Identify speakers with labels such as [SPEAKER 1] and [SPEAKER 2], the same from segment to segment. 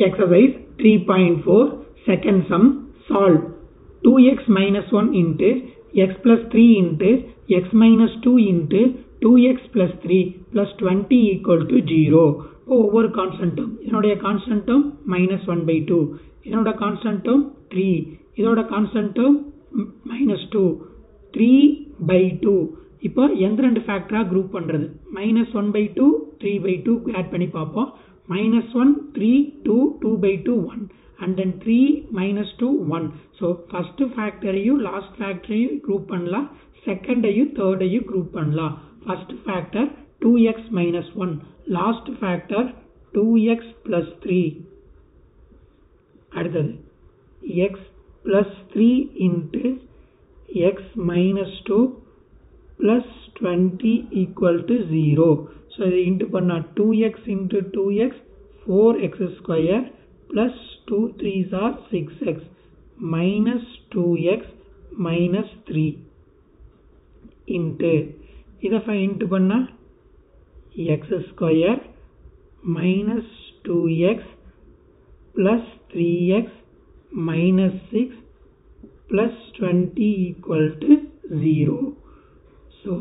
[SPEAKER 1] Exercise 3.4 second sum solve 2x minus 1 into x plus 3 into x minus 2 into 2x plus 3 plus 20 equal to 0 இப்போ ஒவ்வொரு கான்ஸ்டன்ட்டும் இதனுடைய கான்ஸ்டன்ட்டும் minus one by two இதனோட கான்ஸ்டன்ட்டும் three இதோட கான்ஸ்டன்ட்டும் minus two three by two இப்போ எந்த ரெண்டு ஃபேக்டராக குரூப் பண்ணுறது minus one by two three by two add பண்ணி பார்ப்போம் minus one three two two by two one and then three minus two one so first ஃபேக்டரையும் லாஸ்ட் ஃபேக்டரையும் group பண்ணலாம் செகண்டையும் தேர்டையும் குரூப் பண்ணலாம் first factor two x minus one last factor two x plus three அடுத்தது x plus three into x minus two plus twenty equal to zero so இதை into பண்ணால் two x into two x four x square plus two threes are six x minus two x minus three into இதை ஃபை into பண்ணால் x square minus two x plus three x minus six plus twenty equal to zero so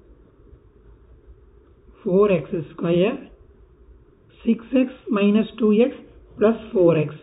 [SPEAKER 1] four x square six x minus two x plus four X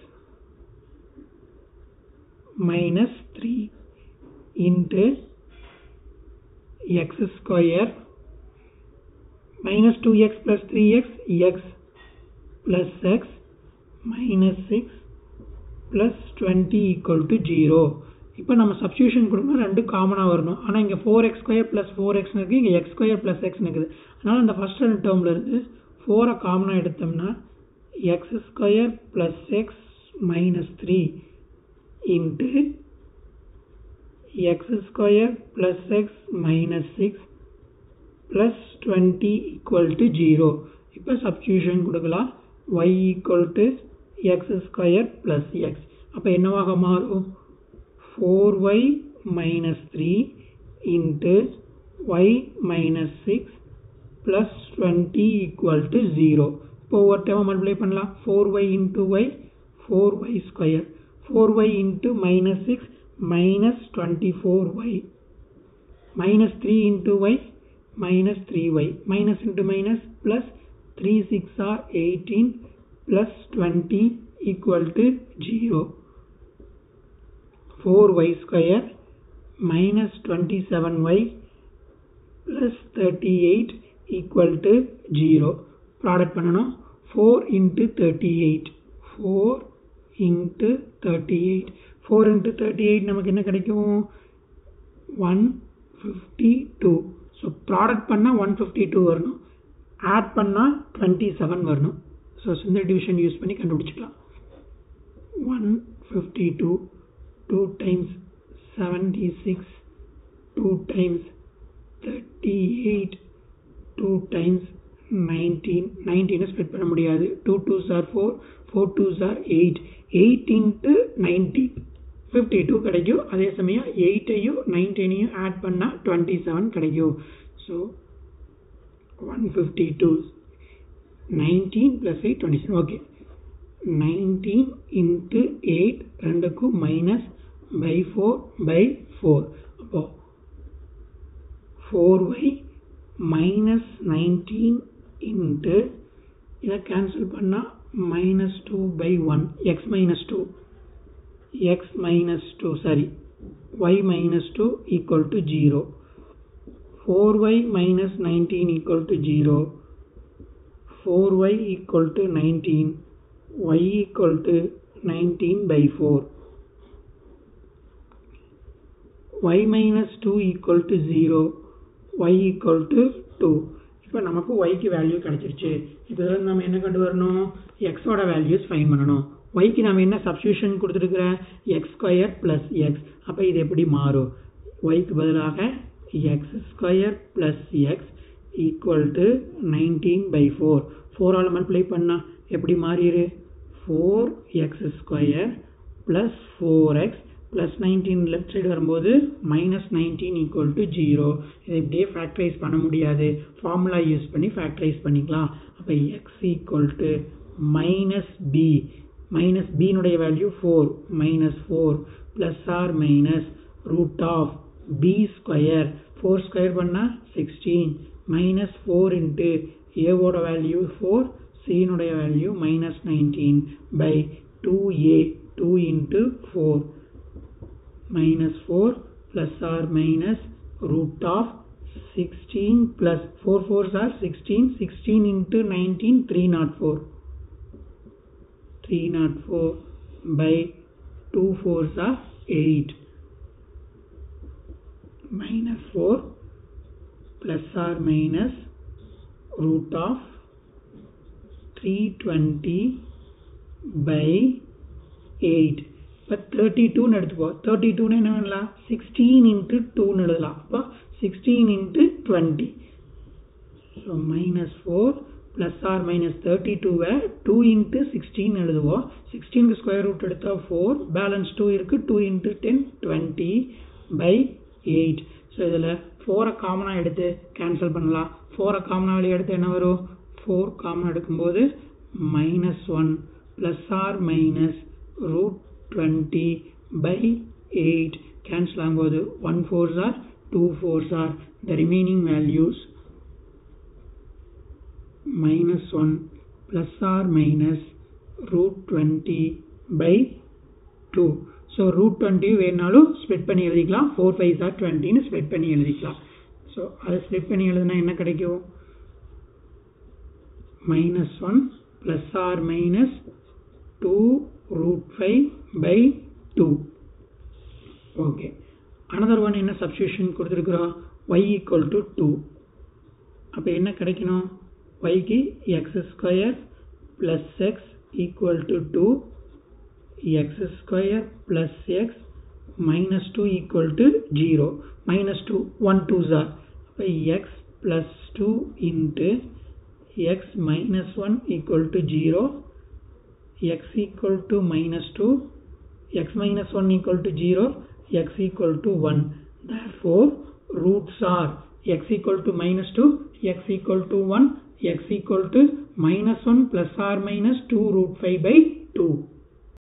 [SPEAKER 1] minus three into x square minus 2x plus 3x x plus x minus 6 plus 20 equal to 0 இப்போ நம்ம substitution கொடுக்கணும் ரெண்டு காமனாக வரணும் ஆனால் இங்கே four x square plus four x இருக்குது இங்கே எக்ஸ் ஸ்கொயர் ப்ளஸ் எக்ஸ் இருக்குது அதனால் அந்த ஃபஸ்ட் ரெண்டு டேர்மில் இருந்து ஃபோரை காமனாக எடுத்தோம்னா x square plus x minus three into x square plus x minus six plus 20 equal to 0 இப்போ substitution கொடுக்கலாம் y equal to x square plus x அப்போ என்னவாக மாறும் 4y minus 3 into y minus 6 plus 20 equal to 0 இப்போ ஒவ்வொரு time multiply பண்ணலாம் 4y into y 4y square 4y into minus 6 minus 24y minus 3 into y minus 3y minus into minus plus 3 6 are 18 plus 20 equal to 0 4y square minus 27y plus 38 equal to 0 product பண்ணணும் 4 into 38 4 into 38 4 into 38 நமக்கு என்ன கிடைக்கும் 152 so product பண்ணால் one fifty two வரணும் add பண்ணால் twenty seven வரணும் so இந்த division use பண்ணி கண்டுபிடிச்சிக்கலாம் one fifty two two times seventy six two times thirty eight two times nineteen நைன்டீனை ஸ்ப்ளிட் பண்ண முடியாது two two sir four four two sir eight eight into nineteen fifty two கிடைக்கும் அதே சமயம் எயிட்டையும் நைன்டீனையும் ஆட் பண்ணால் டுவெண்ட்டி செவன் கிடைக்கும் so one fifty two nineteen plus eight twenty seven okay nineteen into eight ரெண்டுக்கும் minus by four by four அப்போ four y minus nineteen into இதை கேன்சல் பண்ணால் minus two by one x minus two x minus 2 sorry y minus 2 equal to 0 4y minus 19 equal to 0 4y equal to 19 y equal to 19 by 4 y minus 2 equal to 0 y equal to 2 இப்போ நமக்கு yக்கு value கிடைச்சிருச்சு இப்போ இதில் நம்ம என்ன கொண்டு வரணும் எக்ஸோட வேல்யூஸ் ஃபைன் பண்ணணும் ஒய்க்கு நம்ம என்ன சப்ஸ்டியூஷன் கொடுத்துருக்குறேன் எக்ஸ் ஸ்கொயர் ப்ளஸ் எக்ஸ் அப்போ இது எப்படி மாறும் ஒய்க்கு பதிலாக x square plus x equal to nineteen by four ஃபோரால் மல்டிப்ளை பண்ணால் எப்படி மாறிடு four x square plus four x plus nineteen left side வரும்போது minus nineteen equal to zero இதை இப்படியே ஃபேக்டரைஸ் பண்ண முடியாது ஃபார்முலா யூஸ் பண்ணி ஃபேக்டரைஸ் பண்ணிக்கலாம் அப்போ x equal to minus b minus b னுடைய value 4 minus 4 plus or minus root of b square 4 square பண்ணா 16 minus 4 into a ஓட வேல்யூ 4 c னுடைய value minus 19 by 2a 2 into 4 minus 4 plus or minus root of 16 plus 4 4s are 16 16 into 19 304 304 by 2 4s are 8 minus 4 plus or minus root of 320 by 8 இப்போ thirty டூன்னு எடுத்துப்போம் thirty டூன்னு என்ன பண்ணலாம் sixteen into டூன்னு எழுதலாம் அப்போ sixteen into twenty so minus four plus or minus thirty டூவை டூ இன்ட்டு சிக்ஸ்டீன் எழுதுவோம் சிக்ஸ்டீனுக்கு ஸ்கொயர் ரூட் எடுத்தால் ஃபோர் பேலன்ஸ் டூ இருக்குது two into ten twenty by eight so இதில் ஃபோரை காமனாக எடுத்து கேன்சல் பண்ணலாம் ஃபோரை காமனாக வெளியே எடுத்து என்ன வரும் ஃபோர் காமனாக எடுக்கும்போது minus one plus or minus root twenty by eight cancel ஆகும்போது one fours or two fours or the remaining values minus 1 plus or minus root 20 by 2 so root twenty வேணாலும் ஸ்ப்ளிட் பண்ணி எழுதிக்கலாம் ஃபோர் ஃபைவ் ஆர் டுவெண்ட்டின்னு split பண்ணி எழுதிக்கலாம் so அதை split பண்ணி எழுதுனா என்ன கிடைக்கும் minus one plus or minus two root five by two okay another one என்ன சப்ஸ்டியூஷன் கொடுத்துருக்குறோம் ஒய் ஈக்குவல் டு டூ அப்போ என்ன கிடைக்கணும் yக்கு x square plus x equal to 2 x square plus x minus 2 equal to 0 minus 2 1 2s are by x plus 2 into x minus 1 equal to 0 x equal to minus 2 x minus 1 equal to 0 x equal to 1 therefore roots are x equal to minus 2 x equal to 1 x equal to minus 1 plus or minus 2 root 5 by 2